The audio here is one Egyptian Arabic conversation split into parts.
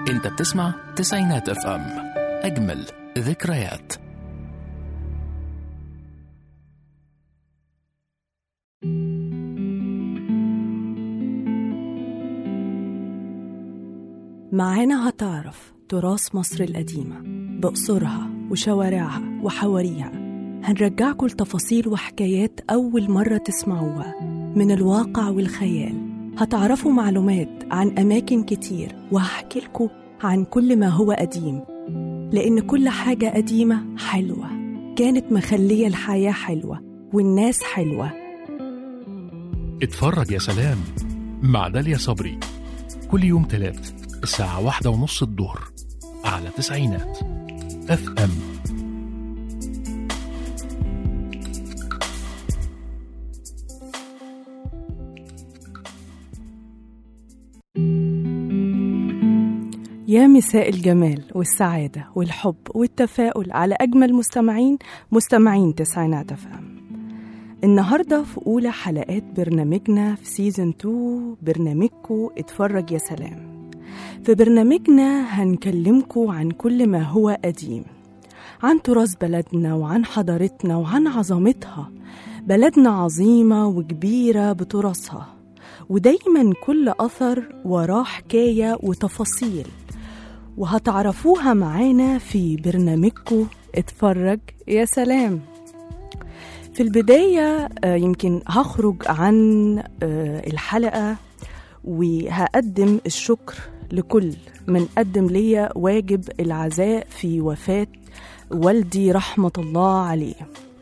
انت بتسمع تسعينات اف ام اجمل ذكريات معانا هتعرف تراث مصر القديمة بقصرها وشوارعها وحواريها هنرجعكم لتفاصيل وحكايات أول مرة تسمعوها من الواقع والخيال هتعرفوا معلومات عن أماكن كتير وهحكي لكم عن كل ما هو قديم لأن كل حاجة قديمة حلوة كانت مخلية الحياة حلوة والناس حلوة اتفرج يا سلام مع داليا صبري كل يوم تلات الساعة واحدة ونص الظهر على تسعينات اف ام يا مساء الجمال والسعادة والحب والتفاؤل على أجمل مستمعين مستمعين تسعينات أفهم النهاردة في أولى حلقات برنامجنا في سيزن 2 برنامجكو اتفرج يا سلام في برنامجنا هنكلمكو عن كل ما هو قديم عن تراث بلدنا وعن حضارتنا وعن عظمتها بلدنا عظيمة وكبيرة بتراثها ودايما كل أثر وراه حكاية وتفاصيل وهتعرفوها معانا في برنامجكو اتفرج يا سلام في البداية آه، يمكن هخرج عن آه، الحلقة وهقدم الشكر لكل من قدم ليا واجب العزاء في وفاة والدي رحمة الله عليه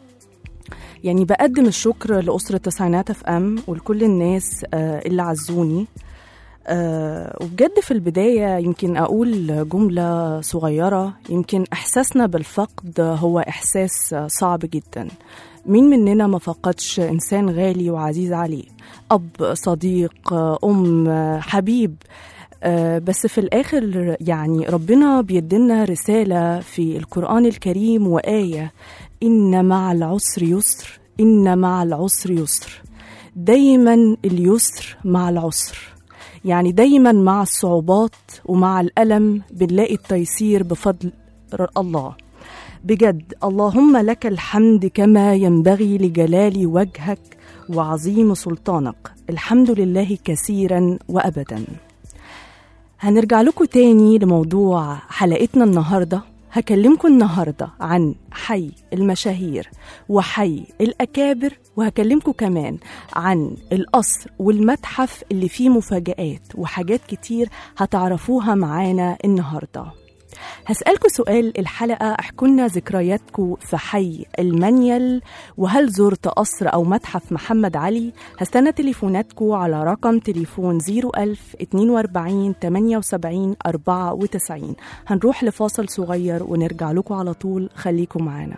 يعني بقدم الشكر لأسرة تسعينات اف ام ولكل الناس آه، اللي عزوني آه، وبجد في البداية يمكن أقول جملة صغيرة يمكن إحساسنا بالفقد هو إحساس صعب جدا مين مننا ما فقدش إنسان غالي وعزيز عليه أب صديق أم حبيب آه، بس في الآخر يعني ربنا بيدينا رسالة في القرآن الكريم وآية إن مع العسر يسر إن مع العسر يسر دايما اليسر مع العسر يعني دايما مع الصعوبات ومع الألم بنلاقي التيسير بفضل الله بجد اللهم لك الحمد كما ينبغي لجلال وجهك وعظيم سلطانك الحمد لله كثيرا وأبدا هنرجع لكم تاني لموضوع حلقتنا النهارده هكلمكم النهارده عن حي المشاهير وحي الأكابر وهكلمكم كمان عن القصر والمتحف اللي فيه مفاجآت وحاجات كتير هتعرفوها معانا النهارده هسألكوا سؤال الحلقة احكوا لنا ذكرياتكم في حي المنيل وهل زرت قصر أو متحف محمد علي هستنى تليفوناتكم على رقم تليفون 01000 42 78 94 هنروح لفاصل صغير ونرجع لكم على طول خليكم معانا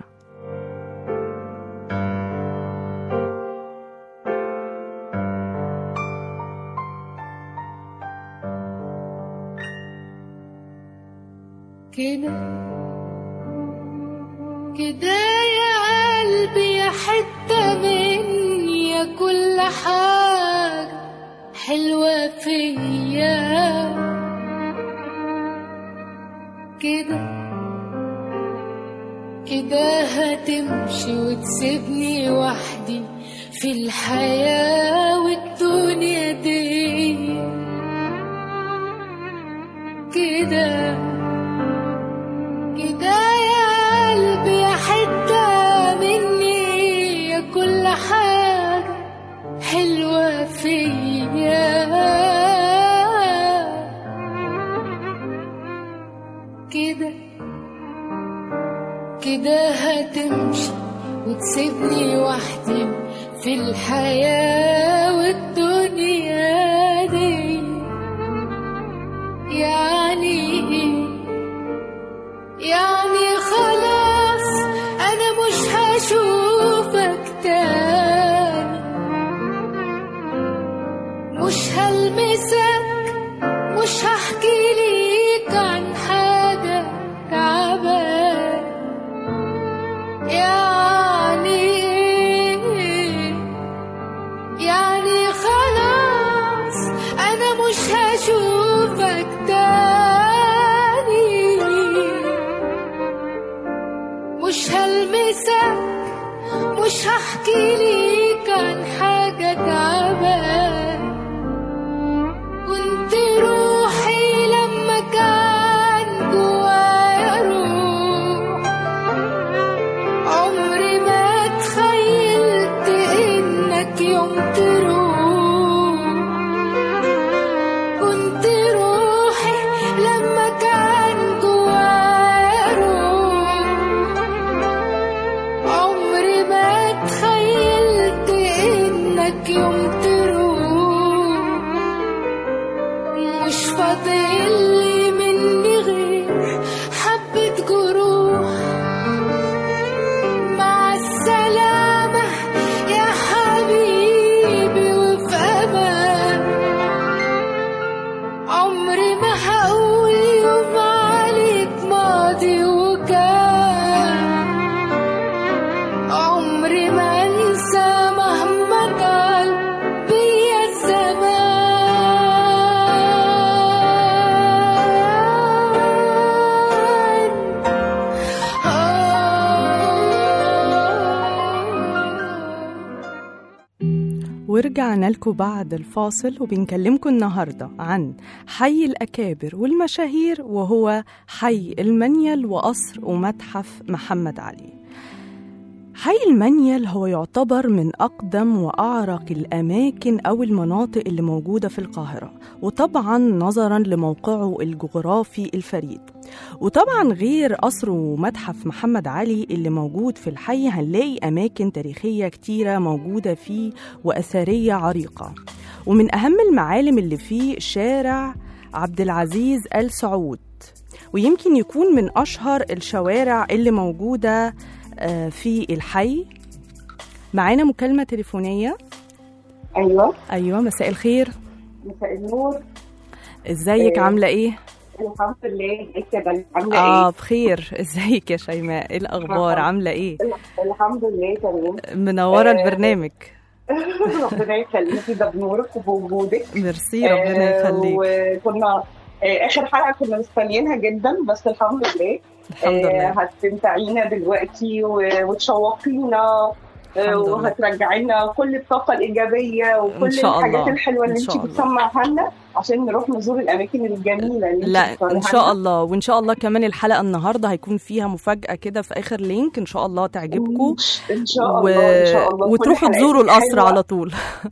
كده كده يا قلبي يا حتة مني يا كل حاجة حلوة فيا كده كده هتمشي وتسيبني وحدي في الحياة والدنيا دي كده كده يا قلبي يا حتة مني يا كل حاجة حلوة فيا كده كده هتمشي وتسيبني وحدي في الحياة والدنيا دي يعني ايه يعني خلاص انا مش هشوفك تاني مش هلمسك مش هحكي ليك عن حاجة تعبان يعني يعني خلاص انا مش هشوفك تاني هحكي ليك عن حاجة تعبان كنت روحي لما كان جوايا روح عمري ما تخيلت انك يوم تروح كنت روحي لما كان جوايا روح عمري ما تخيلت انك يوم تروح مش فاضلي مني غير حبة جروح مع السلامة يا حبيبي وفي أمان عمري ما هقول يوم عليك ماضي وكان عمري ما انسى مهما طال بيا الزمان ورجعنا لكم بعد الفاصل وبنكلمكم النهاردة عن حي الأكابر والمشاهير وهو حي المنيل وقصر ومتحف محمد علي حي المنيل هو يعتبر من أقدم وأعرق الأماكن أو المناطق اللي موجودة في القاهرة وطبعا نظرا لموقعه الجغرافي الفريد وطبعا غير قصر ومتحف محمد علي اللي موجود في الحي هنلاقي أماكن تاريخية كتيرة موجودة فيه وأثرية عريقة ومن أهم المعالم اللي فيه شارع عبد العزيز آل سعود ويمكن يكون من أشهر الشوارع اللي موجودة آه، في الحي معانا مكالمة تليفونية ايوه أيوة مساء الخير مساء النور ازيك آه، عاملة ايه؟ الحمد لله ازيك يا بنت عامله اه ايه؟ بخير ازيك يا شيماء ايه الأخبار الحمد- عاملة ايه؟ الحمد لله تمام منورة آه، البرنامج ربنا يخليكي ده بنورك وبوجودك ميرسي ربنا آه، يخليك وكنا آه، اخر حلقه كنا مستنيينها جدا بس الحمد لله الحمد آه، لله هتمتعينا دلوقتي و- وتشوقينا آه، الحمد لله. وهترجعي لنا كل الطاقه الايجابيه وكل إن شاء الحاجات الله. الحلوه اللي إن انت شاء الله. بتسمعها لنا عشان نروح نزور الاماكن الجميله اللي انت لا بتوريها ان شاء لنا. الله وان شاء الله كمان الحلقه النهارده هيكون فيها مفاجاه كده في اخر لينك ان شاء الله تعجبكم ان شاء الله ان شاء الله كل وتروحوا حلقاتك تزوروا القصر حلوة. على طول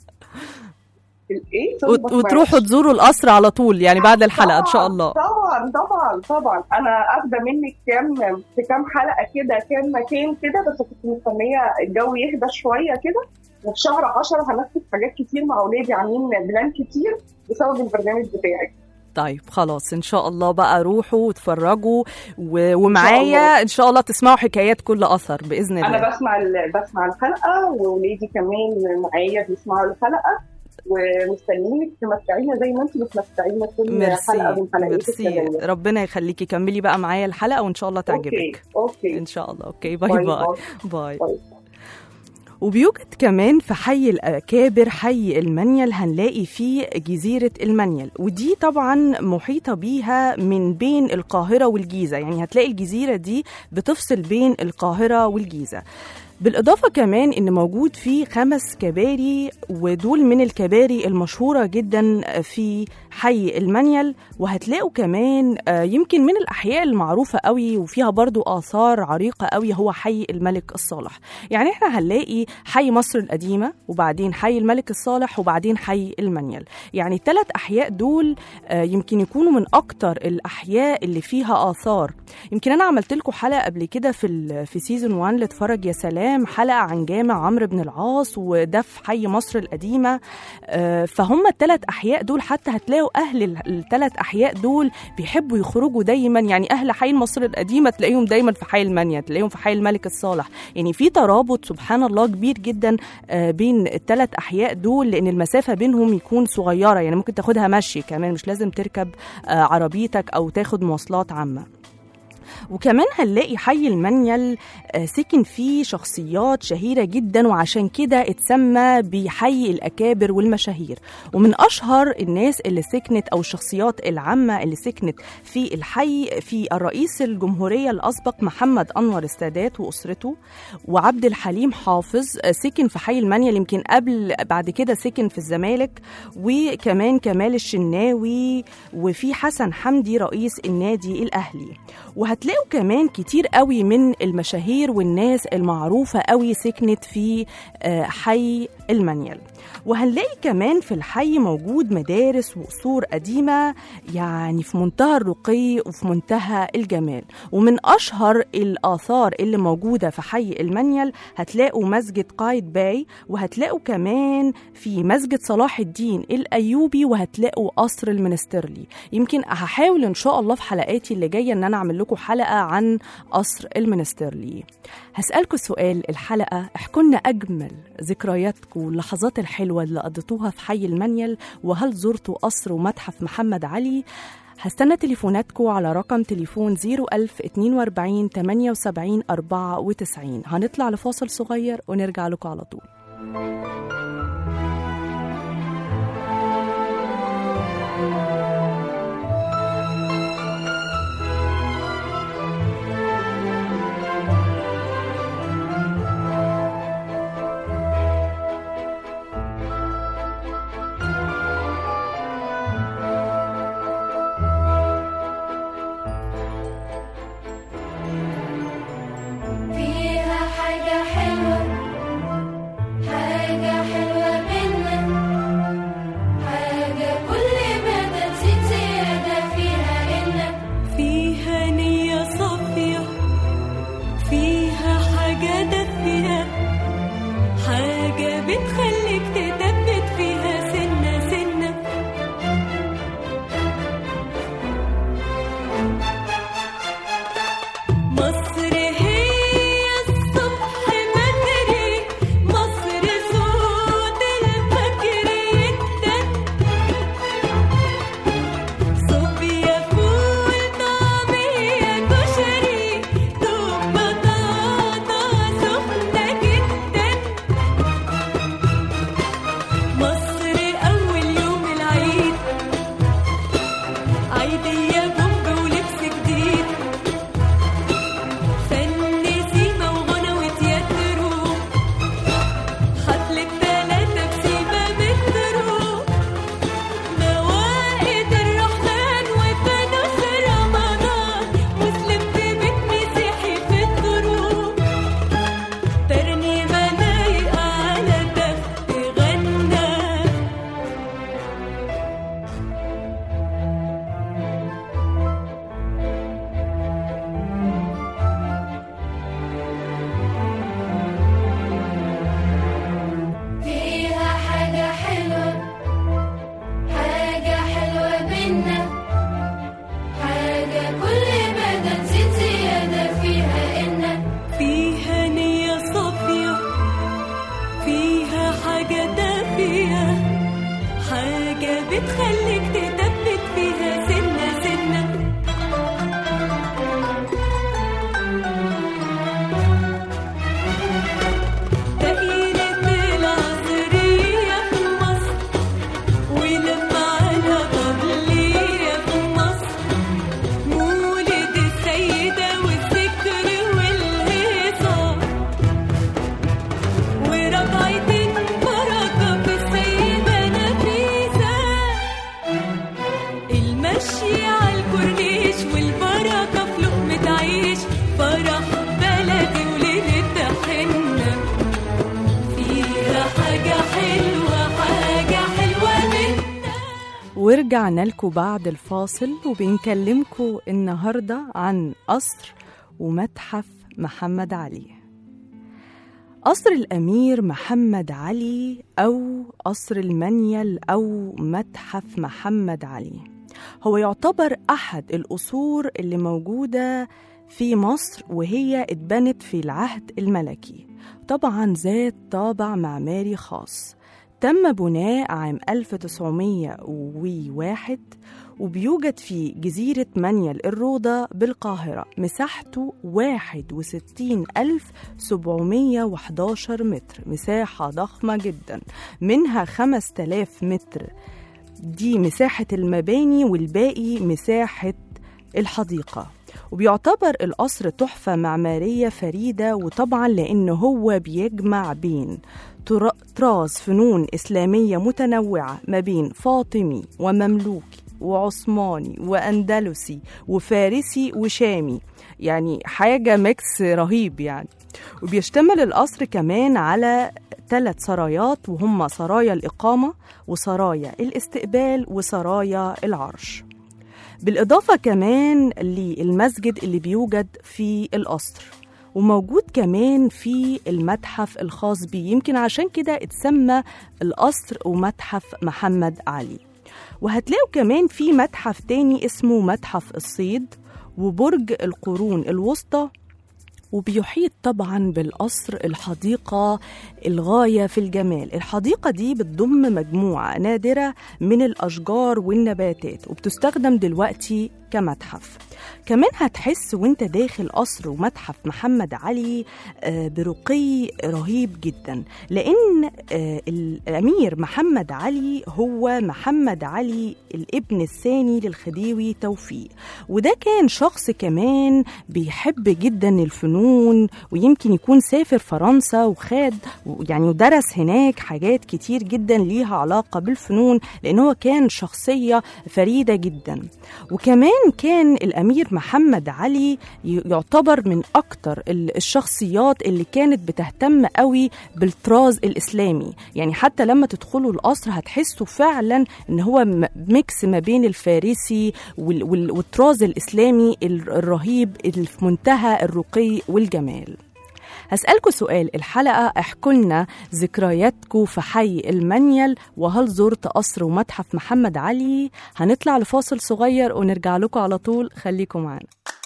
ايه وت- وتروحوا تزوروا القصر على طول يعني بعد الحلقه ان شاء الله طبعا طبعا طبعا انا اخده منك كام في كام حلقه كده كام مكان كده بس كنت مستنيه الجو يهدى شويه كده وفي شهر 10 هنفذ حاجات كتير مع اولادي عاملين بلان كتير بسبب البرنامج بتاعك طيب خلاص ان شاء الله بقى روحوا واتفرجوا و... ومعايا ان شاء الله تسمعوا حكايات كل اثر باذن الله انا بسمع ال- بسمع الحلقه واولادي كمان معايا بيسمعوا الحلقه ومستنيينك تمتعينا زي ما انت بتمتعينا كل حلقه ميرسي من حلقاتك ميرسي الجميلة. ربنا يخليكي كملي بقى معايا الحلقه وان شاء الله تعجبك اوكي اوكي ان شاء الله اوكي باي باي باي باي. باي باي. وبيوجد كمان في حي الأكابر حي المنيل هنلاقي فيه جزيرة المنيل ودي طبعا محيطة بيها من بين القاهرة والجيزة يعني هتلاقي الجزيرة دي بتفصل بين القاهرة والجيزة بالإضافة كمان إن موجود فيه خمس كباري ودول من الكباري المشهورة جدا في حي المنيل وهتلاقوا كمان آه، يمكن من الأحياء المعروفة قوي وفيها برضو آثار عريقة قوي هو حي الملك الصالح يعني احنا هنلاقي حي مصر القديمة وبعدين حي الملك الصالح وبعدين حي المنيل يعني الثلاث أحياء دول آه، يمكن يكونوا من أكتر الأحياء اللي فيها آثار يمكن أنا عملت لكم حلقة قبل كده في ال- في سيزون 1 لاتفرج يا سلام حلقة عن جامع عمرو بن العاص وده في حي مصر القديمة آه، فهم الثلاث أحياء دول حتى هتلاقوا أهل الثلاث أحياء دول بيحبوا يخرجوا دايما يعني أهل حي مصر القديمة تلاقيهم دايما في حي المنيا تلاقيهم في حي الملك الصالح يعني في ترابط سبحان الله كبير جدا آه، بين الثلاث أحياء دول لأن المسافة بينهم يكون صغيرة يعني ممكن تاخدها مشي كمان مش لازم تركب آه، عربيتك أو تاخد مواصلات عامة وكمان هنلاقي حي المنيل آه، سكن فيه شخصيات شهيرة جدا وعشان كده اتسمى بحي الأكابر والمشاهير ومن أشهر الناس اللي سكنت أو الشخصيات العامة اللي سكنت في الحي في الرئيس الجمهورية الأسبق محمد أنور السادات وأسرته وعبد الحليم حافظ آه، سكن في حي المنيل يمكن قبل بعد كده سكن في الزمالك وكمان كمال الشناوي وفي حسن حمدي رئيس النادي الأهلي وهتلاقوا كمان كتير قوي من المشاهير والناس المعروفة قوي سكنت في آه، حي المنيل وهنلاقي كمان في الحي موجود مدارس وقصور قديمة يعني في منتهى الرقي وفي منتهى الجمال ومن أشهر الآثار اللي موجودة في حي المنيل هتلاقوا مسجد قايد باي وهتلاقوا كمان في مسجد صلاح الدين الأيوبي وهتلاقوا قصر المنسترلي يمكن هحاول إن شاء الله في حلقاتي اللي جاية إن أنا أعمل لكم حلقة عن قصر المنسترلي هسألكم سؤال الحلقة احكوا لنا أجمل ذكرياتكم واللحظات الحلوة اللي قضيتوها في حي المنيل وهل زرتوا قصر ومتحف محمد علي هستنى تليفوناتكم على رقم تليفون 01042 78 94 هنطلع لفاصل صغير ونرجع لكم على طول فيها حاجة حلوة حاجة حلوة منا حاجة كل ما تزيد زيادة فيها إنك فيها نية صافية فيها حاجة دافية حاجة بتخليك تثبت فيها سنة سنة مصر هي الصبح بدري مصر صوت الفجر يدن صوبيا فول طعمية كشري دوب بطاطا سخنة جدا مصر أول يوم العيد عيدية بومب ولبس جديد فن سيما وغنى وتياترو حفلة تلاتة بسيما مترو موائد الرحمن وفانوس رمضان مسلم في بيت مسيحي في الدروب ترنيمة لايقة على دف غنى فيها حاجة حلوة حاجة حلوة بينا حاجة كل ما تزيد زيادة فيها إنك فيها نية صافية فيها حاجة دافية حاجة بتخليك تثبت فيها سنة سنة دائرة العصرية في مصر ولما على قبلية في مصر مولد السيدة والذكر والهيصة ورجعتين بركة في السيدة نفيسة المشي على الكورنيش والبركة في لقمة عيش فرح بلدي وليلة حنة فيها حاجة حلوة حاجة حلوة منا ورجعنا لكم بعد الفاصل وبنكلمكم النهاردة عن قصر ومتحف محمد علي قصر الأمير محمد علي أو قصر المنيل أو متحف محمد علي هو يعتبر أحد القصور اللي موجودة في مصر وهي اتبنت في العهد الملكي طبعا ذات طابع معماري خاص تم بناء عام 1901 وبيوجد في جزيرة منيل الروضة بالقاهرة مساحته 61711 متر مساحة ضخمة جدا منها 5000 متر دي مساحة المباني والباقي مساحة الحديقة وبيعتبر القصر تحفة معمارية فريدة وطبعا لأن هو بيجمع بين تر- طراز فنون إسلامية متنوعة ما بين فاطمي ومملوكي وعثماني وأندلسي وفارسي وشامي يعني حاجة ميكس رهيب يعني وبيشتمل القصر كمان على ثلاث سرايات وهم سرايا الإقامة وسرايا الاستقبال وسرايا العرش بالإضافة كمان للمسجد اللي بيوجد في القصر وموجود كمان في المتحف الخاص بيه يمكن عشان كده اتسمى القصر ومتحف محمد علي وهتلاقوا كمان في متحف تاني اسمه متحف الصيد وبرج القرون الوسطى وبيحيط طبعا بالقصر الحديقة الغاية في الجمال الحديقة دي بتضم مجموعة نادرة من الأشجار والنباتات وبتستخدم دلوقتي كمتحف كمان هتحس وانت داخل قصر ومتحف محمد علي آه، برقي رهيب جدا لان آه، الامير محمد علي هو محمد علي الابن الثاني للخديوي توفيق وده كان شخص كمان بيحب جدا الفنون ويمكن يكون سافر فرنسا وخاد يعني ودرس هناك حاجات كتير جدا ليها علاقة بالفنون لأن هو كان شخصية فريدة جدا وكمان كان الأمير محمد علي ي- يعتبر من أكتر ال- الشخصيات اللي كانت بتهتم قوي بالطراز الإسلامي يعني حتى لما تدخلوا القصر هتحسوا فعلا إن هو م- ميكس ما بين الفارسي وال- وال- والطراز الإسلامي ال- الرهيب اللي في منتهى الرقي والجمال هسألكوا سؤال الحلقة احكوا لنا ذكرياتكم في حي المنيل وهل زرت قصر ومتحف محمد علي هنطلع لفاصل صغير ونرجع لكم على طول خليكم معانا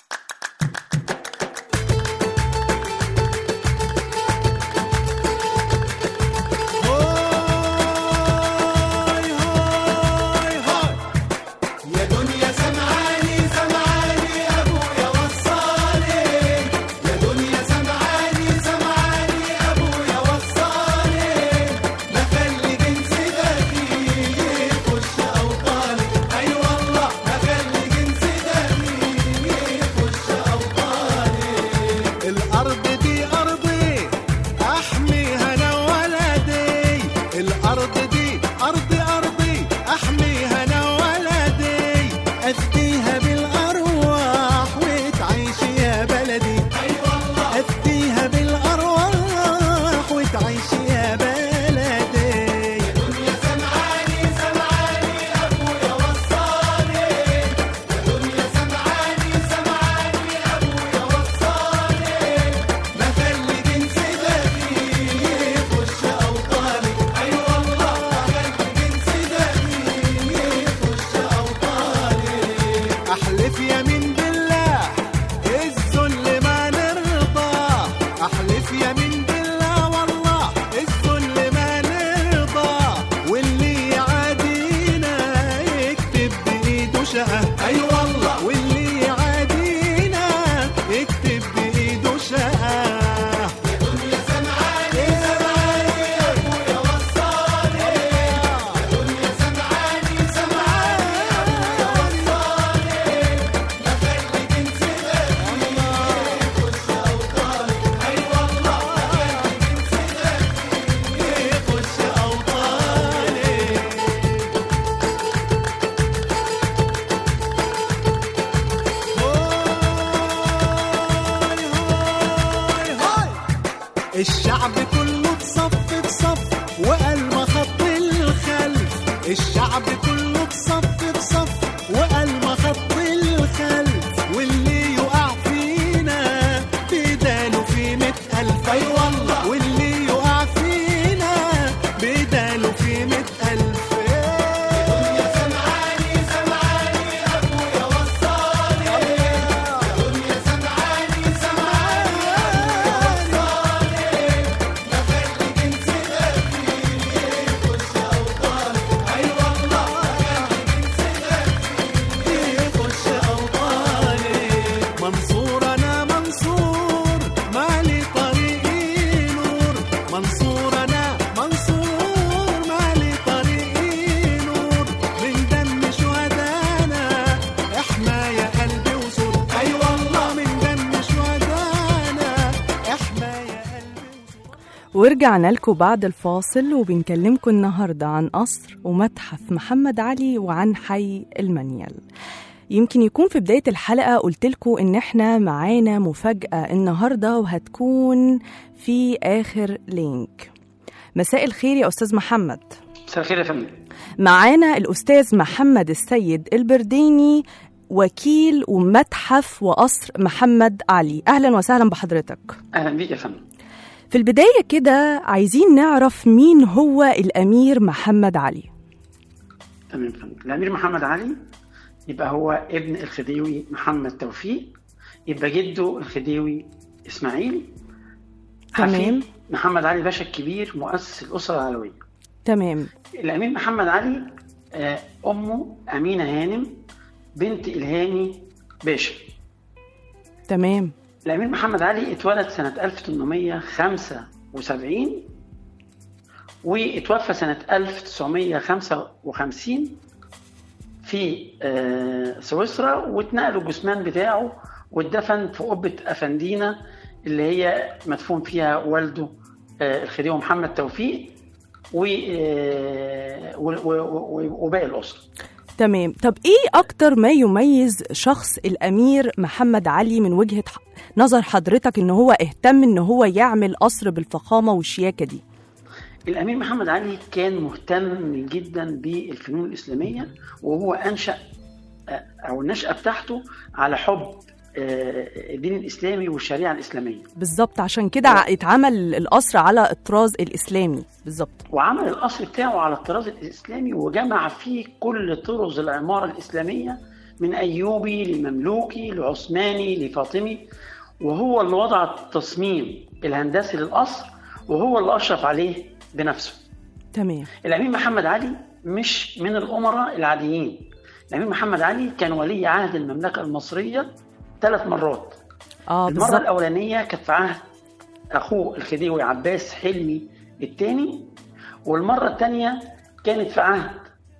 هاي هاي هاي يا دنيا سمعاني سمعاني ابويا وصاني يا دنيا سمعاني سمعاني ابويا وصاني ما خلي جنسي دمي يخش اوطاني اي والله ما خلي جنسي دمي يخش اوطاني الارض دي ارضي احميها انا ولدي الارض دي ارضي ارضي احميها انا ولدي افديها بالارواح وتعيش يا بلدي اي والله افديها بالارواح وتعيش يا بلدي يا دنيا سمعاني سمعاني ابويا وصاني يا دنيا سمعاني سمعاني ابويا وصاني ما خلي جنسي دمي يخش اوطاني اي والله ما خلي جنسي دمي يخش اوطاني احلف يمين بالله الذل ما نرضى احلف يمين بالله والله الذل ما نرضى واللي يعادينا يكتب بايده شقه اي والله واللي يعادينا يكتب بايده شقه يا دنيا سمعاني سمعاني ابويا وصاني يا دنيا سمعاني سمعاني ابويا وصاني ما خلي جنسي دمي يخش اوطاني اي والله ما خلي جنسي دمي يخش اوطاني هاي هاي الشعب كله بصف بصف وقال ما خط الخلف الشعب كله بصف بصف وقال ما خط الخلف واللي يقع فينا بداله في مئة ألف أي والله واللي يقع فينا بداله في مئة ألف دنيا سمعاني سمعاني أبويا وصاني يا دنيا سمعاني سمعاني أبويا وصاني ما خلي جنسي دمي يخش ورجعنا لكم بعد الفاصل وبنكلمكم النهاردة عن قصر ومتحف محمد علي وعن حي المنيل يمكن يكون في بداية الحلقة قلت لكم إن إحنا معانا مفاجأة النهاردة وهتكون في آخر لينك مساء الخير يا أستاذ محمد مساء الخير يا فندم معانا الأستاذ محمد السيد البرديني وكيل ومتحف وقصر محمد علي أهلا وسهلا بحضرتك اهلا بيك يا فندم في البداية كده عايزين نعرف مين هو الأمير محمد علي تمام يا فندم الامير محمد علي يبقى هو ابن الخديوي محمد توفيق يبقى جده الخديوي اسماعيل تمام. حفيد محمد علي باشا الكبير مؤسس الاسره العلويه تمام الامير محمد علي آه، امه امينه هانم بنت الهاني باشا تمام الامير محمد علي اتولد سنه 1875 واتوفى سنه 1955 في آه، سويسرا واتنقلوا الجثمان بتاعه واتدفن في قبه افندينا اللي هي مدفون فيها والده آه، الخديوي محمد توفيق و- آه، و- و- و- وباقي الاسره تمام طب ايه اكتر ما يميز شخص الامير محمد علي من وجهة ح- نظر حضرتك ان هو اهتم ان هو يعمل قصر بالفخامة والشياكة دي الامير محمد علي كان مهتم جدا بالفنون الاسلاميه وهو انشا او النشاه بتاعته على حب آه، الدين الاسلامي والشريعه الاسلاميه بالظبط عشان كده ع- اتعمل القصر على الطراز الاسلامي بالظبط وعمل القصر بتاعه على الطراز الاسلامي وجمع فيه كل طرز العماره الاسلاميه من ايوبي لمملوكي لعثماني لفاطمي وهو اللي وضع التصميم الهندسي للقصر وهو اللي اشرف عليه بنفسه تمام الامير محمد علي مش من الامراء العاديين الامير محمد علي كان ولي عهد المملكه المصريه ثلاث مرات اه المره بالظبط الاولانيه كانت في عهد اخوه الخديوي عباس حلمي الثاني والمره الثانيه كانت في عهد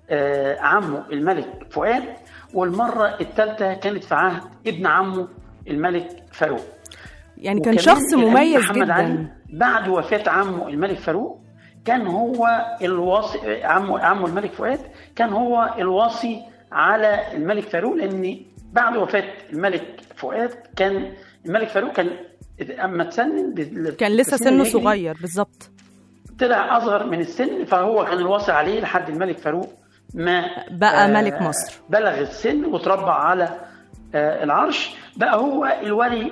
آه، عمه الملك فؤاد والمره الثالثه كانت في عهد ابن عمه الملك فاروق يعني كان وكمان شخص الأمير مميز محمد علي جدا بعد وفاة عمه الملك فاروق كان هو الواصي عمه عمه الملك فؤاد كان هو الواصي على الملك فاروق لان بعد وفاة الملك فؤاد كان الملك فاروق كان اما تسنن بال- كان لسه بالتسنين سنه الهجري صغير بالظبط طلع اصغر من السن فهو كان الواصي عليه لحد الملك فاروق ما بقى ملك مصر. بلغ السن وتربع على آه، العرش بقى هو الولي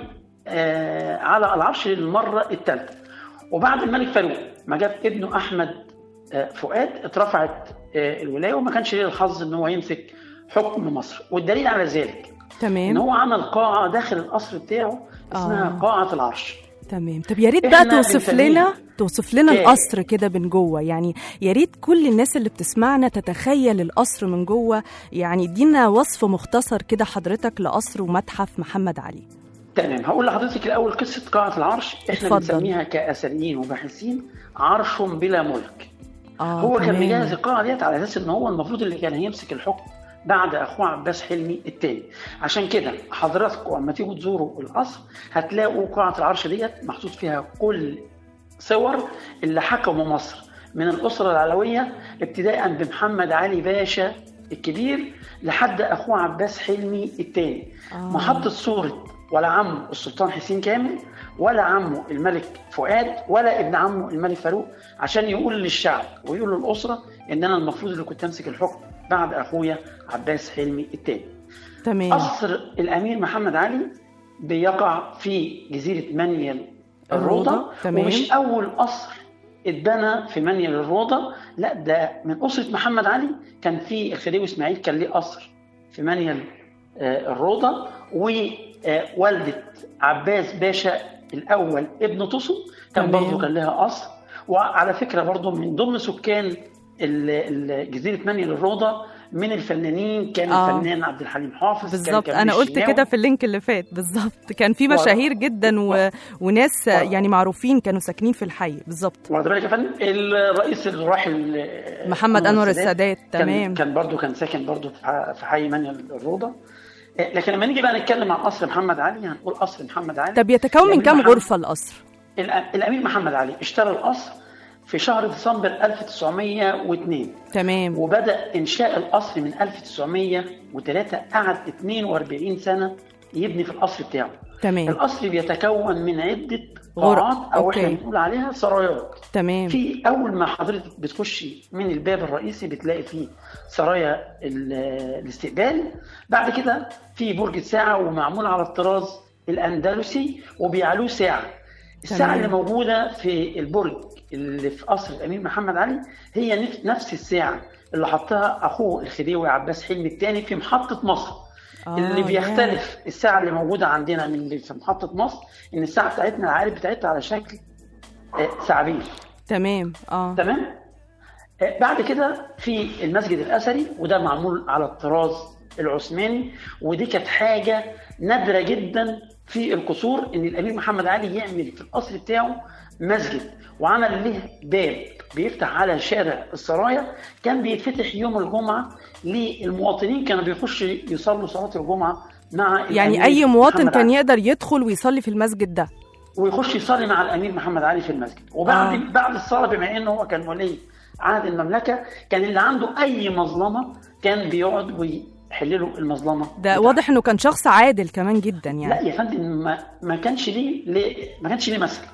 آه، على العرش للمره الثالثه وبعد الملك فاروق ما جاب ابنه احمد آه، فؤاد اترفعت آه، الولايه وما كانش ليه الحظ ان هو يمسك حكم مصر والدليل على ذلك ان تمام هو عمل قاعه داخل القصر بتاعه اسمها آه. قاعه العرش تمام طب يا ريت بقى إحنا توصف بنسميها لنا توصف لنا كام. القصر كده من جوه يعني يا ريت كل الناس اللي بتسمعنا تتخيل القصر من جوه يعني ادينا وصف مختصر كده حضرتك لقصر ومتحف محمد علي تمام هقول لحضرتك الاول قصه قاعه العرش احنا اتفضل. بنسميها كاثريين وباحثين عرش بلا ملك اه هو كان تمام. مجهز القاعه ديت على اساس ان هو المفروض اللي كان هيمسك الحكم بعد اخوه عباس حلمي الثاني عشان كده حضراتكم لما تيجوا تزوروا القصر هتلاقوا قاعه العرش ديت محطوط فيها كل صور اللي حكموا مصر من الاسره العلويه ابتداء بمحمد علي باشا الكبير لحد اخوه عباس حلمي الثاني آه. ما حطت صوره ولا عمه السلطان حسين كامل ولا عمه الملك فؤاد ولا ابن عمه الملك فاروق عشان يقول للشعب ويقول للاسره ان انا المفروض اللي كنت امسك الحكم بعد اخويا عباس حلمي الثاني. تمام قصر الامير محمد علي بيقع في جزيره منيل الروضة، الروضه تمام. ومش اول قصر اتبنى في منيل الروضه لا ده من اسره محمد علي كان في الخديوي اسماعيل كان ليه قصر في منيل آه، الروضه ووالده عباس باشا الاول ابن طسو كان تمام. برضه كان لها قصر وعلى فكره برضه من ضمن سكان ال- ال- جزيره منيل الروضه من الفنانين كان آه. الفنان عبد الحليم حافظ كان بالظبط كمال انا قلت الشناوي. كده في اللينك اللي فات بالظبط كان في و- مشاهير جدا و... وناس و- يعني معروفين كانوا ساكنين في الحي بالظبط واخد بالك يا فندم الرئيس الراحل آه، محمد أنور السادات، كان تمام. كان برضه كان ساكن برضه في ح- في حي منيل الروضه آه، لكن لما نيجي بقى نتكلم عن قصر محمد علي هنقول قصر محمد علي طب يتكون من الأمير كام محمد- غرفه القصر الأ- الامير محمد علي اشترى القصر في شهر ديسمبر 1902 تمام وبدا انشاء القصر من 1903 قعد 42 سنه يبني في القصر بتاعه تمام القصر بيتكون من عده غرف. قاعات او احنا أوكي. بنقول عليها سرايات تمام في اول ما حضرتك بتخشي من الباب الرئيسي بتلاقي فيه سرايا ال- الاستقبال بعد كده في برج ساعه ومعمول على الطراز الاندلسي وبيعلوه ساعه الساعه تمام. اللي موجوده في البرج اللي في قصر الامير محمد علي هي نف- نفس الساعه اللي حطها اخوه الخديوي عباس حلمي الثاني في محطه مصر آه، اللي ياه. بيختلف الساعه اللي موجوده عندنا من اللي في محطه مصر ان الساعه بتاعتنا العقارب بتاعتها على شكل آه، ثعابين تمام اه تمام آه، بعد كده في المسجد الاثري وده معمول على الطراز العثماني ودي كانت حاجه نادره جدا في القصور ان الامير محمد علي يعمل في القصر بتاعه مسجد وعمل له باب بيفتح على شارع السرايا كان بيتفتح يوم الجمعه للمواطنين كانوا بيخشوا يصلوا صلاه الجمعه مع يعني الأمير اي مواطن محمد كان علي. يقدر يدخل ويصلي في المسجد ده ويخش يصلي مع الامير محمد علي في المسجد وبعد آه. آه. بعد الصلاه بما انه هو كان ولي عهد المملكه كان اللي عنده اي مظلمه كان بيقعد ويحل له المظلمه ده بتاعته. واضح انه كان شخص عادل كمان جدا لا يعني يا فندم ما, ما كانش ليه ليه- ما كانش ليه مثل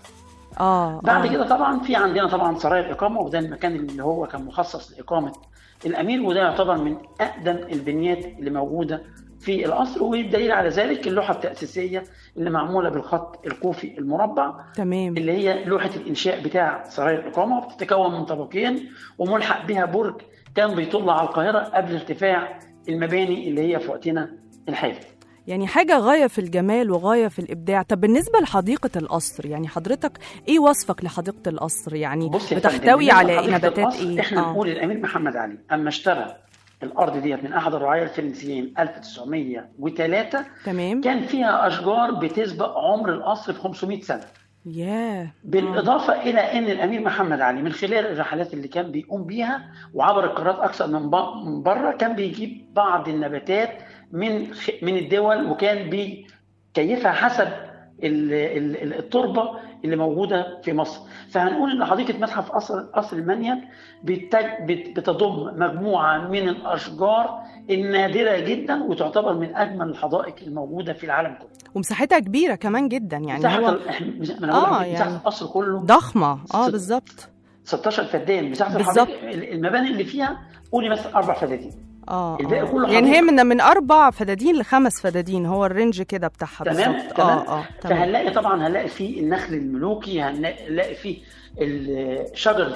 اه بعد آه. كده طبعا في عندنا طبعا سرايا الاقامه وده المكان اللي هو كان مخصص لاقامه الامير وده يعتبر من اقدم البنيات اللي موجوده في القصر والدليل على ذلك اللوحه التاسيسيه اللي معموله بالخط الكوفي المربع تمام اللي هي لوحه الانشاء بتاع سرايا الاقامه بتتكون من طبقين وملحق بها برج كان بيطل على القاهره قبل ارتفاع المباني اللي هي في وقتنا الحالي. يعني حاجة غاية في الجمال وغاية في الإبداع طب بالنسبة لحديقة القصر يعني حضرتك إيه وصفك لحديقة القصر يعني بص يا فندم، بتحتوي بالنسبة على لحديقة نباتات القصر، إيه احنا آه. نقول الامير محمد علي اما اشترى الارض ديت من احد الرعايا الفرنسيين 1903 تمام كان فيها اشجار بتسبق عمر القصر ب 500 سنه. ياه بالاضافه الى ان الامير محمد علي من خلال الرحلات اللي كان بيقوم بيها وعبر القارات اكثر من ب- من بره كان بيجيب بعض النباتات من خ- من الدول وكان بيكيفها حسب ال- ال- ال- التربه اللي موجوده في مصر فهنقول ان حديقه متحف قصر قصر المنيل بتج- بت- بتضم مجموعه من الاشجار النادره جدا وتعتبر من اجمل الحدائق الموجوده في العالم كله ومساحتها كبيرة كمان جدا يعني مساحه هو ال- إحنا- ما انا آه، بقول لك مساحه يعني القصر كله ضخمة اه ست- بالظبط 16 فدان مساحه بالظبط. الحديقه المباني اللي فيها قولي مثلا اربع فدادين اه الباقي آه. كله يعني هي حديقة. من من أربع فدادين لخمس فدادين هو الرينج كده بتاعها تمام بالظبط تمام اه اه تمام فهنلاقي طبعا هنلاقي فيه النخل الملوكي هنلاقي فيه ال- شجره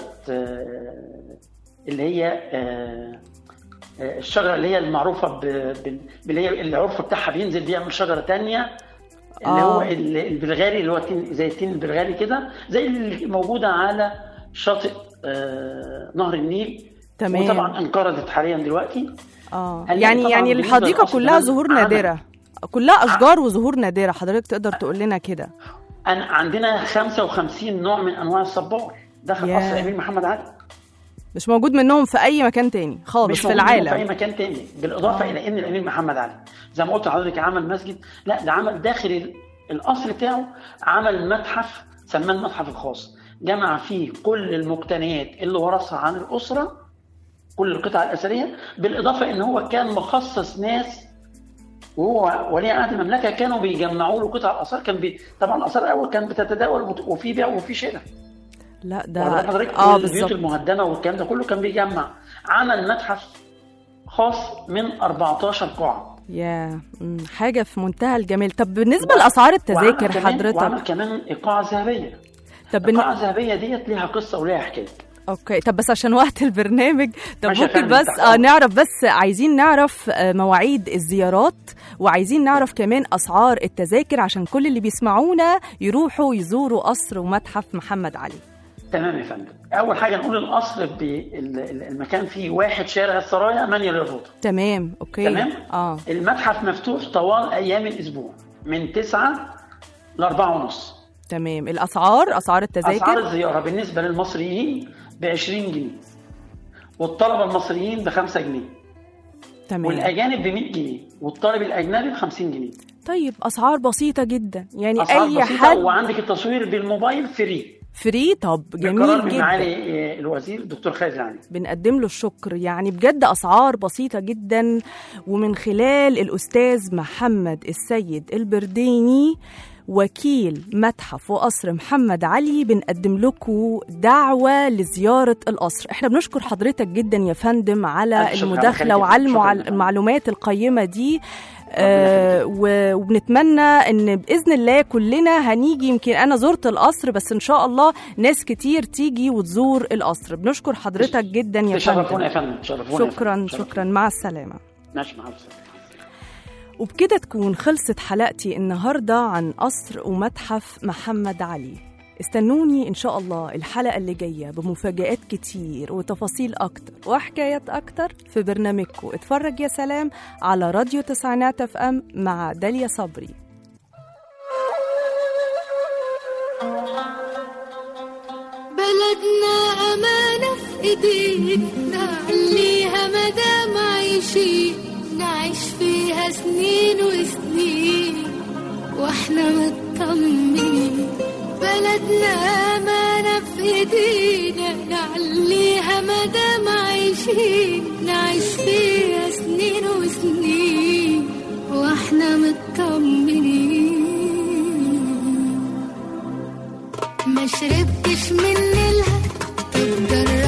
آه، اللي هي آه، آه، الشجره اللي هي المعروفه ب- بال- اللي هي العرف بتاعها بينزل بيعمل شجره تانية اللي هو آه. ال- البلغاري اللي هو التين زي التين البلغاري كده زي اللي موجوده على شاطئ آه، نهر النيل تمام. وطبعا انقرضت حاليا دلوقتي اه هنلاقي يعني طبعاً يعني بالنسبة الحديقة للقصر كلها كمان زهور عمل. نادرة كلها أشجار وزهور نادرة حضرتك تقدر تقول لنا كده أنا عندنا 55 نوع من انواع الصبار دخل ياه. قصر الامير محمد علي مش موجود منهم في أي مكان تاني خالص مش في موجود منه في اي العالم مكان تاني بالاضافه آه. الى ان الامير محمد علي زي ما قلت لحضرتك عمل مسجد لا ده عمل داخل ال- القصر بتاعه عمل متحف سماه المتحف الخاص جمع فيه كل المقتنيات اللي ورثها عن الاسره كل القطع الاثريه بالاضافه ان هو كان مخصص ناس وهو ولي عهد المملكه كانوا بيجمعوا له قطع الاثار كان بي... طبعا الاثار الاول كان بتتداول وت- وفي بيع وفي شراء لا واخد ده حضرتك اه كل البيوت بالظبط المهدمه والكلام ده كله كان بيجمع عمل متحف خاص من 14 قاعه يا مم، حاجة في منتهى الجمال طب بالنسبة لأسعار التذاكر وعمل كمان- حضرتك وعمل كمان ايقاعه ذهبيه طب بالن- القاعه الذهبيه ديت ليها قصه وليها حكايه اوكي طب بس عشان وقت البرنامج طب ماشي يا ممكن فندم، بس تحت آه أمرك. نعرف بس عايزين نعرف آه، مواعيد الزيارات وعايزين نعرف كمان اسعار التذاكر عشان كل اللي بيسمعونا يروحوا يزوروا قصر ومتحف محمد علي تمام يا فندم اول حاجه نقول القصر بي- ال- ال- المكان فيه واحد شارع السرايا منيل الروضه تمام اوكي تمام اه المتحف مفتوح طوال ايام الاسبوع من 9 ل 4 ونص تمام الاسعار اسعار اسعار التذاكر الزياره بالنسبه للمصريين ب 20 جنيه والطلبه المصريين ب 5 جنيه تمام والاجانب ب 100 جنيه والطالب الاجنبي ب 50 جنيه طيب اسعار بسيطه جدا يعني اسعار اي بسيطه حد وعندك التصوير بالموبايل فري فري طب بقرار جميل من جدا معالي آه، الوزير الدكتور خالد العني بنقدم له الشكر يعني بجد اسعار بسيطه جدا ومن خلال الاستاذ محمد السيد البرديني وكيل متحف وقصر محمد علي بنقدم لكم دعوة لزيارة القصر احنا بنشكر حضرتك جدا يا فندم على ألف شكر، المداخلة خليك. وعلى شكراً. المعل- المعلومات القيمة دي آه و- وبنتمنى ان باذن الله كلنا هنيجي يمكن انا زرت القصر بس ان شاء الله ناس كتير تيجي وتزور القصر بنشكر حضرتك جدا يا تشرفونا يا فندم فندم تشرفونا يا شكرا فندم. شكرا مع السلامه ماشي مع السلامه وبكده تكون خلصت حلقتي النهاردة عن قصر ومتحف محمد علي استنوني إن شاء الله الحلقة اللي جاية بمفاجآت كتير وتفاصيل أكتر وحكايات أكتر في برنامجكم اتفرج يا سلام على راديو تسعينات اف ام مع داليا صبري بلدنا أمانة في إيدينا نعليها مدام عايشين نعيش فيها سنين وسنين واحنا مطمنين بلدنا أمانة في إيدينا نعليها مدام عايشين نعيش فيها سنين وسنين واحنا مطمنين ما شربتش من نيلها تقدر